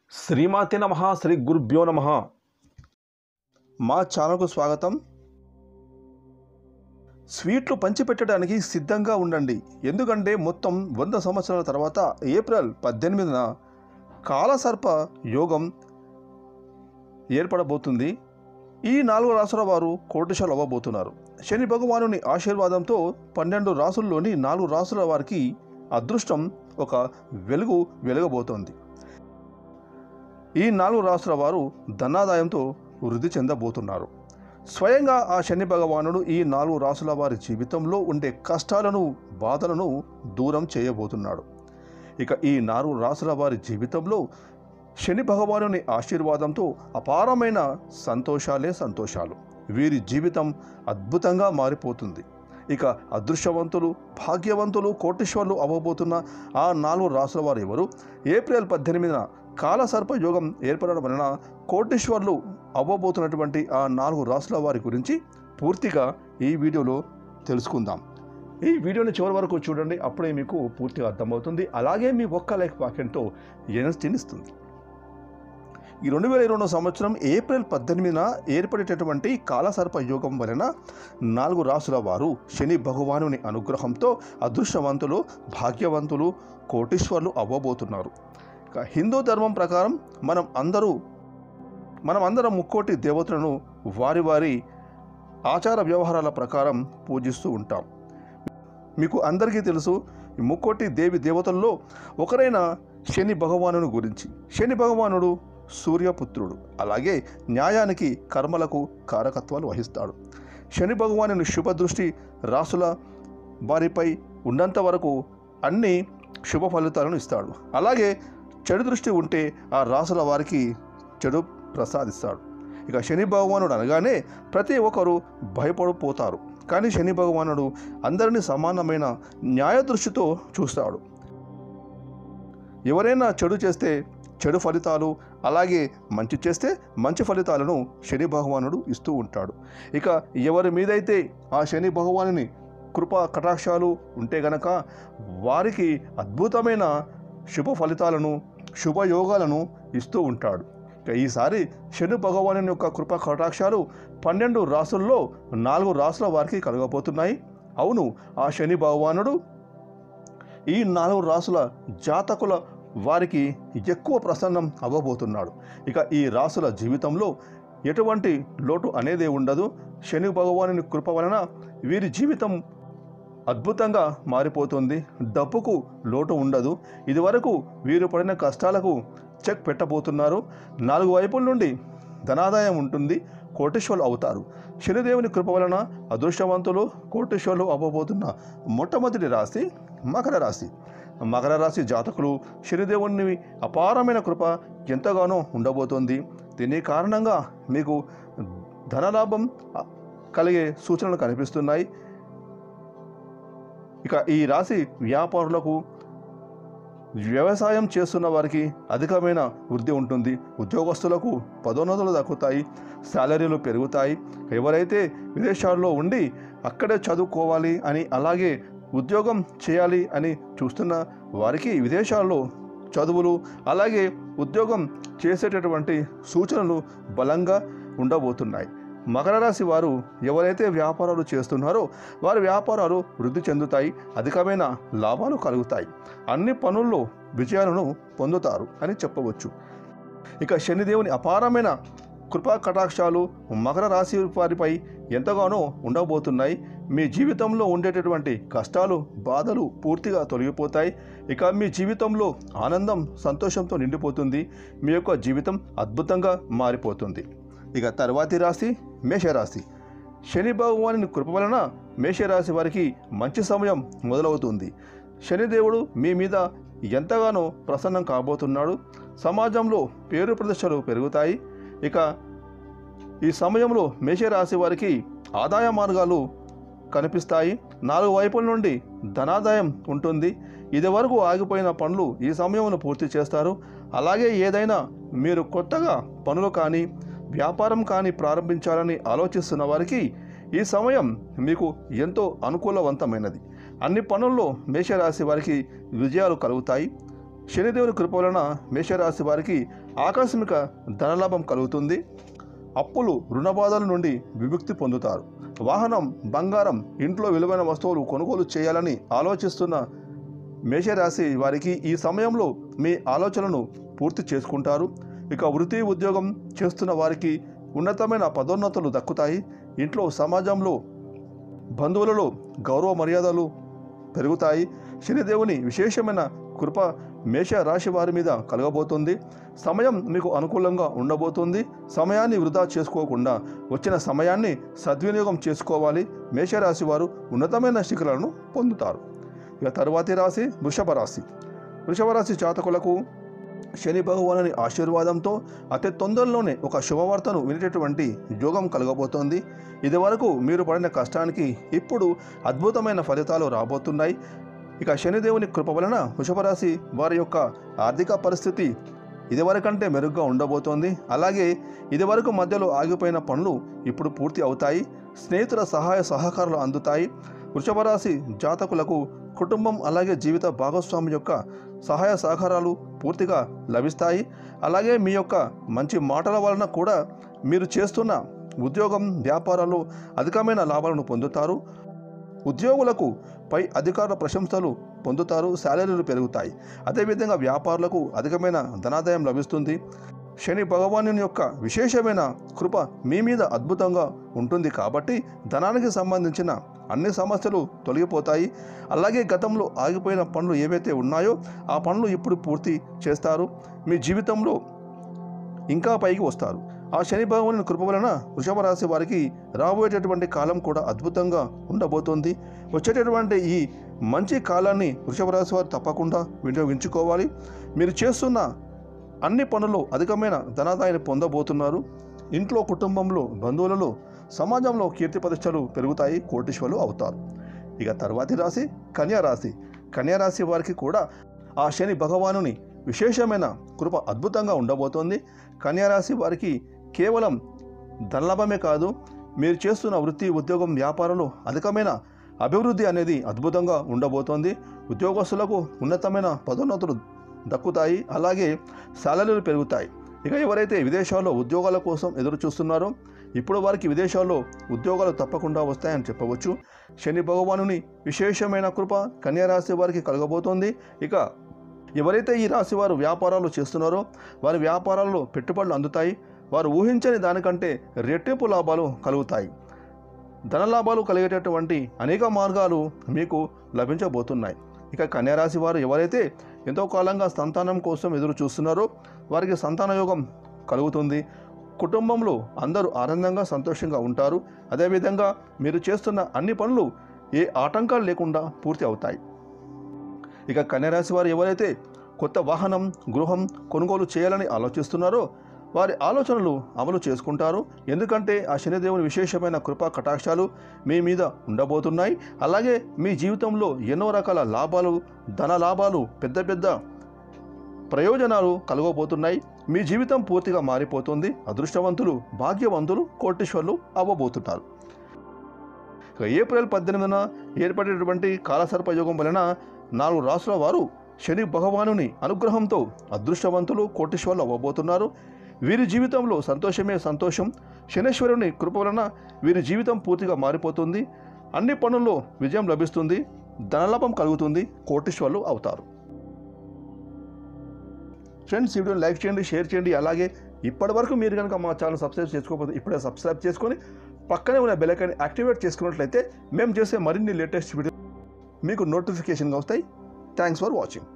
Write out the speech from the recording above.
శ్రీమాతే నమ శ్రీ గురుభ్యో నమ మా ఛానల్కు స్వాగతం స్వీట్లు పంచిపెట్టడానికి సిద్ధంగా ఉండండి ఎందుకంటే మొత్తం వంద సంవత్సరాల తర్వాత ఏప్రిల్ పద్దెనిమిదిన కాలసర్ప యోగం ఏర్పడబోతుంది ఈ నాలుగు రాసుల వారు కోటిశాలు అవ్వబోతున్నారు శని భగవానుని ఆశీర్వాదంతో పన్నెండు రాసుల్లోని నాలుగు రాసుల వారికి అదృష్టం ఒక వెలుగు వెలగబోతోంది ఈ నాలుగు రాష్ట్రాల వారు ధనాదాయంతో వృద్ధి చెందబోతున్నారు స్వయంగా ఆ శని భగవానుడు ఈ నాలుగు రాసుల వారి జీవితంలో ఉండే కష్టాలను బాధలను దూరం చేయబోతున్నాడు ఇక ఈ నాలుగు రాసుల వారి జీవితంలో శని భగవానుని ఆశీర్వాదంతో అపారమైన సంతోషాలే సంతోషాలు వీరి జీవితం అద్భుతంగా మారిపోతుంది ఇక అదృష్టవంతులు భాగ్యవంతులు కోటీశ్వర్లు అవ్వబోతున్న ఆ నాలుగు రాసుల వారు ఎవరు ఏప్రిల్ పద్దెనిమిదిన కాలసర్ప యోగం ఏర్పడడం వలన కోటీశ్వర్లు అవ్వబోతున్నటువంటి ఆ నాలుగు రాసుల వారి గురించి పూర్తిగా ఈ వీడియోలో తెలుసుకుందాం ఈ వీడియోని చివరి వరకు చూడండి అప్పుడే మీకు పూర్తిగా అర్థమవుతుంది అలాగే మీ ఒక్క లైక్ వాక్యంతో ఎనర్జీని ఇస్తుంది ఈ రెండు వేల ఇరవై సంవత్సరం ఏప్రిల్ పద్దెనిమిదిన ఏర్పడేటటువంటి కాలసర్ప యోగం వలన నాలుగు రాసుల వారు శని భగవానుని అనుగ్రహంతో అదృష్టవంతులు భాగ్యవంతులు కోటీశ్వర్లు అవ్వబోతున్నారు ఇక హిందూ ధర్మం ప్రకారం మనం అందరూ మనం అందరం ముక్కోటి దేవతలను వారి వారి ఆచార వ్యవహారాల ప్రకారం పూజిస్తూ ఉంటాం మీకు అందరికీ తెలుసు ఈ ముక్కోటి దేవి దేవతల్లో ఒకరైన శని భగవానుని గురించి శని భగవానుడు సూర్యపుత్రుడు అలాగే న్యాయానికి కర్మలకు కారకత్వాలు వహిస్తాడు శని భగవానుని శుభ దృష్టి రాసుల వారిపై ఉన్నంత వరకు అన్ని శుభ ఫలితాలను ఇస్తాడు అలాగే చెడు దృష్టి ఉంటే ఆ రాసుల వారికి చెడు ప్రసాదిస్తాడు ఇక శని భగవానుడు అనగానే ప్రతి ఒక్కరు భయపడిపోతారు కానీ శని భగవానుడు అందరినీ సమానమైన న్యాయ దృష్టితో చూస్తాడు ఎవరైనా చెడు చేస్తే చెడు ఫలితాలు అలాగే మంచి చేస్తే మంచి ఫలితాలను శని భగవానుడు ఇస్తూ ఉంటాడు ఇక ఎవరి మీదైతే ఆ శని భగవానుని కృపా కటాక్షాలు ఉంటే గనక వారికి అద్భుతమైన శుభ ఫలితాలను శుభయోగాలను ఇస్తూ ఉంటాడు ఇక ఈసారి శని భగవాను యొక్క కృప కటాక్షాలు పన్నెండు రాసుల్లో నాలుగు రాసుల వారికి కలగబోతున్నాయి అవును ఆ శని భగవానుడు ఈ నాలుగు రాసుల జాతకుల వారికి ఎక్కువ ప్రసన్నం అవ్వబోతున్నాడు ఇక ఈ రాసుల జీవితంలో ఎటువంటి లోటు అనేదే ఉండదు శని భగవానుని కృప వలన వీరి జీవితం అద్భుతంగా మారిపోతుంది డబ్బుకు లోటు ఉండదు ఇదివరకు వీరు పడిన కష్టాలకు చెక్ పెట్టబోతున్నారు నాలుగు వైపుల నుండి ధనాదాయం ఉంటుంది కోటేశ్వర్లు అవుతారు శనిదేవుని కృప వలన అదృష్టవంతులు కోటేశ్వర్లు అవ్వబోతున్న మొట్టమొదటి రాశి మకర రాశి మకర రాశి జాతకులు శనిదేవుని అపారమైన కృప ఎంతగానో ఉండబోతోంది దీని కారణంగా మీకు ధనలాభం కలిగే సూచనలు కనిపిస్తున్నాయి ఇక ఈ రాశి వ్యాపారులకు వ్యవసాయం చేస్తున్న వారికి అధికమైన వృద్ధి ఉంటుంది ఉద్యోగస్తులకు పదోన్నతులు దక్కుతాయి శాలరీలు పెరుగుతాయి ఎవరైతే విదేశాల్లో ఉండి అక్కడే చదువుకోవాలి అని అలాగే ఉద్యోగం చేయాలి అని చూస్తున్న వారికి విదేశాల్లో చదువులు అలాగే ఉద్యోగం చేసేటటువంటి సూచనలు బలంగా ఉండబోతున్నాయి మకర రాశి వారు ఎవరైతే వ్యాపారాలు చేస్తున్నారో వారి వ్యాపారాలు వృద్ధి చెందుతాయి అధికమైన లాభాలు కలుగుతాయి అన్ని పనుల్లో విజయాలను పొందుతారు అని చెప్పవచ్చు ఇక శనిదేవుని అపారమైన కృపా కటాక్షాలు మకర రాశి వారిపై ఎంతగానో ఉండబోతున్నాయి మీ జీవితంలో ఉండేటటువంటి కష్టాలు బాధలు పూర్తిగా తొలగిపోతాయి ఇక మీ జీవితంలో ఆనందం సంతోషంతో నిండిపోతుంది మీ యొక్క జీవితం అద్భుతంగా మారిపోతుంది ఇక తర్వాతి రాశి మేషరాశి శని భగవాని కృప వలన మేషరాశి వారికి మంచి సమయం మొదలవుతుంది శనిదేవుడు మీ మీద ఎంతగానో ప్రసన్నం కాబోతున్నాడు సమాజంలో పేరు ప్రదర్శనలు పెరుగుతాయి ఇక ఈ సమయంలో మేషరాశి వారికి ఆదాయ మార్గాలు కనిపిస్తాయి నాలుగు వైపుల నుండి ధనాదాయం ఉంటుంది ఇదివరకు ఆగిపోయిన పనులు ఈ సమయంలో పూర్తి చేస్తారు అలాగే ఏదైనా మీరు కొత్తగా పనులు కానీ వ్యాపారం కానీ ప్రారంభించాలని ఆలోచిస్తున్న వారికి ఈ సమయం మీకు ఎంతో అనుకూలవంతమైనది అన్ని పనుల్లో మేషరాశి వారికి విజయాలు కలుగుతాయి శనిదేవుని కృప వలన మేషరాశి వారికి ఆకస్మిక ధనలాభం కలుగుతుంది అప్పులు రుణబాధల నుండి విముక్తి పొందుతారు వాహనం బంగారం ఇంట్లో విలువైన వస్తువులు కొనుగోలు చేయాలని ఆలోచిస్తున్న మేషరాశి వారికి ఈ సమయంలో మీ ఆలోచనలను పూర్తి చేసుకుంటారు ఇక వృత్తి ఉద్యోగం చేస్తున్న వారికి ఉన్నతమైన పదోన్నతులు దక్కుతాయి ఇంట్లో సమాజంలో బంధువులలో గౌరవ మర్యాదలు పెరుగుతాయి శనిదేవుని విశేషమైన కృప మేష రాశి వారి మీద కలగబోతుంది సమయం మీకు అనుకూలంగా ఉండబోతుంది సమయాన్ని వృధా చేసుకోకుండా వచ్చిన సమయాన్ని సద్వినియోగం చేసుకోవాలి మేషరాశి వారు ఉన్నతమైన శిఖరాలను పొందుతారు ఇక తరువాతి రాశి వృషభ రాశి వృషభ రాశి జాతకులకు శని భగవానుని ఆశీర్వాదంతో అతి తొందరలోనే ఒక శుభవార్తను వినేటటువంటి యోగం కలగబోతోంది ఇదివరకు మీరు పడిన కష్టానికి ఇప్పుడు అద్భుతమైన ఫలితాలు రాబోతున్నాయి ఇక శనిదేవుని కృప వలన వృషభరాశి వారి యొక్క ఆర్థిక పరిస్థితి ఇదివరకంటే మెరుగ్గా ఉండబోతోంది అలాగే ఇదివరకు మధ్యలో ఆగిపోయిన పనులు ఇప్పుడు పూర్తి అవుతాయి స్నేహితుల సహాయ సహకారాలు అందుతాయి వృషభరాశి జాతకులకు కుటుంబం అలాగే జీవిత భాగస్వామి యొక్క సహాయ సహకారాలు పూర్తిగా లభిస్తాయి అలాగే మీ యొక్క మంచి మాటల వలన కూడా మీరు చేస్తున్న ఉద్యోగం వ్యాపారాలు అధికమైన లాభాలను పొందుతారు ఉద్యోగులకు పై అధికారుల ప్రశంసలు పొందుతారు శాలరీలు పెరుగుతాయి అదేవిధంగా వ్యాపారులకు అధికమైన ధనాదాయం లభిస్తుంది శని భగవాను యొక్క విశేషమైన కృప మీ మీద అద్భుతంగా ఉంటుంది కాబట్టి ధనానికి సంబంధించిన అన్ని సమస్యలు తొలగిపోతాయి అలాగే గతంలో ఆగిపోయిన పనులు ఏవైతే ఉన్నాయో ఆ పనులు ఇప్పుడు పూర్తి చేస్తారు మీ జీవితంలో ఇంకా పైకి వస్తారు ఆ శని భగవాని కృప వలన వృషభ రాశి వారికి రాబోయేటటువంటి కాలం కూడా అద్భుతంగా ఉండబోతోంది వచ్చేటటువంటి ఈ మంచి కాలాన్ని వృషభ రాశి వారు తప్పకుండా వినియోగించుకోవాలి మీరు చేస్తున్న అన్ని పనుల్లో అధికమైన ధనాదాయాన్ని పొందబోతున్నారు ఇంట్లో కుటుంబంలో బంధువులలో సమాజంలో కీర్తి ప్రతిష్టలు పెరుగుతాయి కోటీశ్వరులు అవుతారు ఇక తర్వాతి రాశి కన్యా రాశి కన్యా రాశి వారికి కూడా ఆ శని భగవానుని విశేషమైన కృప అద్భుతంగా ఉండబోతోంది కన్యా రాశి వారికి కేవలం ధనలాభమే కాదు మీరు చేస్తున్న వృత్తి ఉద్యోగం వ్యాపారంలో అధికమైన అభివృద్ధి అనేది అద్భుతంగా ఉండబోతోంది ఉద్యోగస్తులకు ఉన్నతమైన పదోన్నతులు దక్కుతాయి అలాగే శాలరీలు పెరుగుతాయి ఇక ఎవరైతే విదేశాల్లో ఉద్యోగాల కోసం ఎదురు చూస్తున్నారో ఇప్పుడు వారికి విదేశాల్లో ఉద్యోగాలు తప్పకుండా వస్తాయని చెప్పవచ్చు శని భగవానుని విశేషమైన కృప కన్యా రాశి వారికి కలగబోతోంది ఇక ఎవరైతే ఈ రాశి వారు వ్యాపారాలు చేస్తున్నారో వారి వ్యాపారాల్లో పెట్టుబడులు అందుతాయి వారు ఊహించని దానికంటే రెట్టింపు లాభాలు కలుగుతాయి ధన లాభాలు కలిగేటటువంటి అనేక మార్గాలు మీకు లభించబోతున్నాయి ఇక కన్యారాశి వారు ఎవరైతే ఎంతో కాలంగా సంతానం కోసం ఎదురు చూస్తున్నారో వారికి సంతాన యోగం కలుగుతుంది కుటుంబంలో అందరూ ఆనందంగా సంతోషంగా ఉంటారు అదేవిధంగా మీరు చేస్తున్న అన్ని పనులు ఏ ఆటంకాలు లేకుండా పూర్తి అవుతాయి ఇక కన్యరాశి వారు ఎవరైతే కొత్త వాహనం గృహం కొనుగోలు చేయాలని ఆలోచిస్తున్నారో వారి ఆలోచనలు అమలు చేసుకుంటారు ఎందుకంటే ఆ శనిదేవుని విశేషమైన కృపా కటాక్షాలు మీ మీద ఉండబోతున్నాయి అలాగే మీ జీవితంలో ఎన్నో రకాల లాభాలు ధన లాభాలు పెద్ద పెద్ద ప్రయోజనాలు కలగబోతున్నాయి మీ జీవితం పూర్తిగా మారిపోతుంది అదృష్టవంతులు భాగ్యవంతులు కోటీశ్వర్లు అవ్వబోతున్నారు ఇక ఏప్రిల్ పద్దెనిమిదిన ఏర్పడేటువంటి కాలసర్ప యోగం వలన నాలుగు రాసుల వారు శని భగవానుని అనుగ్రహంతో అదృష్టవంతులు కోటీశ్వర్లు అవ్వబోతున్నారు వీరి జీవితంలో సంతోషమే సంతోషం శనేశ్వరుని కృప వలన వీరి జీవితం పూర్తిగా మారిపోతుంది అన్ని పనుల్లో విజయం లభిస్తుంది ధనలాభం కలుగుతుంది కోటీశ్వర్లు అవుతారు ఫ్రెండ్స్ ఈ వీడియోని లైక్ చేయండి షేర్ చేయండి అలాగే ఇప్పటివరకు మీరు కనుక మా ఛానల్ సబ్స్క్రైబ్ చేసుకోకపోతే ఇప్పుడే సబ్స్క్రైబ్ చేసుకొని పక్కనే ఉన్న బెల్ ఐకాన్ యాక్టివేట్ చేసుకున్నట్లయితే మేము చేసే మరిన్ని లేటెస్ట్ వీడియో మీకు నోటిఫికేషన్గా వస్తాయి థ్యాంక్స్ ఫర్ వాచింగ్